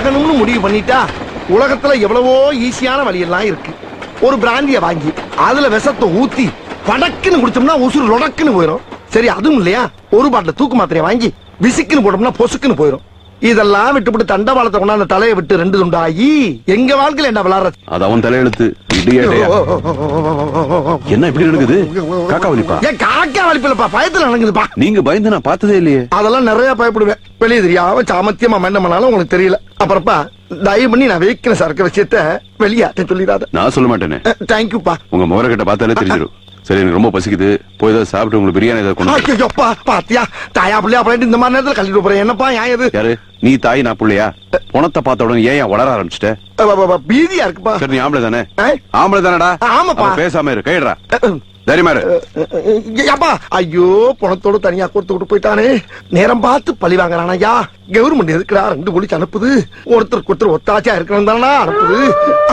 சாகணும்னு முடிவு பண்ணிட்டா உலகத்துல எவ்வளவோ ஈஸியான வழியெல்லாம் இருக்கு ஒரு பிராந்திய வாங்கி அதுல விஷத்தை ஊத்தி படக்குன்னு குடிச்சோம்னா உசுறு லொடக்குன்னு போயிடும் சரி அதுவும் இல்லையா ஒரு பாட்டில் தூக்கு மாத்திரையை வாங்கி விசிக்குன்னு போட்டோம்னா பொசுக்குன்னு போயிடும் இதெல்லாம் விட்டுவிட்டு தண்டவாளத்தை கொண்டாந்து தலையை விட்டு ரெண்டு துண்டாகி எங்க வாழ்க்கையில என்ன விளாடுற அது அவன் தலையெழுத்து இடியேட்டையா என்ன இப்படி நடக்குது காக்கா வலிப்பா ஏன் காக்கா வலிப்பில்லப்பா பயத்துல நடக்குதுப்பா நீங்க பயந்து நான் பார்த்ததே இல்லையே அதெல்லாம் நிறைய பயப்படுவேன் வெளியே தெரியாம சாமத்தியமா என்ன பண்ணாலும் உங்களுக்கு தெரியல அப்புறப்பா தயவு பண்ணி நான் வைக்கிறேன் சரக்கு விஷயத்த வெளியாட்ட சொல்லிடாத நான் சொல்ல மாட்டேனே தேங்க்யூப்பா உங்க முகரக்கிட்ட பார்த்தாலே தெரிஞ்சிடும் சரி எனக்கு ரொம்ப பசிக்குது போய் ஏதாவது சாப்பிட்டு உங்களுக்கு பிரியாணி ஏதாவது கொண்டு வா. ஐயோப்பா பாத்தியா தாயா பிள்ளையா அப்படின்ட்டு இந்த மாதிரி நேரத்துல கழிட்டு போறேன் என்னப்பா ஏன் இது யாரு நீ தாய் நான் புள்ளையா பணத்தை பார்த்த உடனே ஏன் ஏன் வளர ஆரம்பிச்சிட்ட அ, அ, அ, பீதியா இருக்குப்பா சரி நீ ஆம்பளை தானே ஆ? ஆம்பளை தானடா ஆமாப்பா. அப்ப பேசாம இரு கைடுறா அ, அ, தைரியமா இரு அ, அப்பா ஐயோ பணத்தோட தனியா கொடுத்து விட்டு போயிட்டானே நேரம் பார்த்து பழி வாங்குறானா ஐயா கவர்மெண்ட் எதுக்குடா ரெண்டு போலீஸ் அனுப்புது ஒருத்தருக்கு ஒருத்தர் ஒத்தாச்சியா இருக்கணும் தானடா அனுப்புது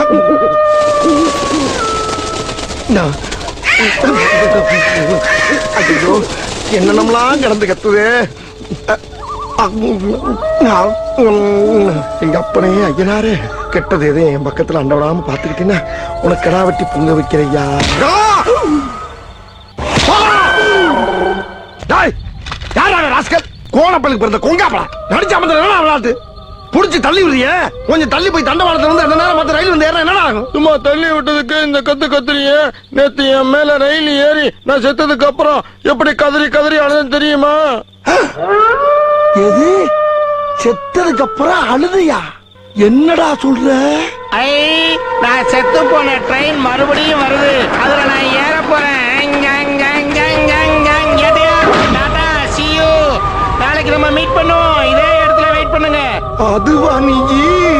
நான் ஐயோ என்னென்னலாம் கிடந்து கத்துது எங்க அப்பனே ஐயனாரே கெட்டது எதுவும் என் பக்கத்துல அண்ட விடாம பாத்துக்கிட்டீங்கன்னா உனக்கு கடா வெட்டி பொங்க வைக்கிறையா கோணப்பள்ளிக்கு பிறந்த கொங்காப்படா நடிச்ச அமர்ந்த என்ன விளையாட்டு புடிச்சு தள்ளி விடுறிய கொஞ்சம் தள்ளி போய் தண்டவாளத்துல வந்து அந்த நேரம் மத்த ரயில் வந்து ஏற என்ன ஆகும் சும்மா தள்ளி விட்டதுக்கு இந்த கத்து கத்துறீங்க நேத்து என் மேல ரயில் ஏறி நான் செத்ததுக்கு அப்புறம் எப்படி கதறி கதறி அழுதுன்னு தெரியுமா எது செத்ததுக்கு அப்புறம் அழுதையா என்னடா சொல்ற ஐ நான் செத்து போன ட்ரெயின் மறுபடியும் வருது அதுல நான் ஏற போறேன் அங்க, அங்க, அங்க, அங்க, அங்க, அங்க. எதையா? Tata, see you. நாளைக்கு நம்ம மீட் பண்ணுவோம் இதே இடத்துல வெயிட் பண்ணுங்க அதுவா நீ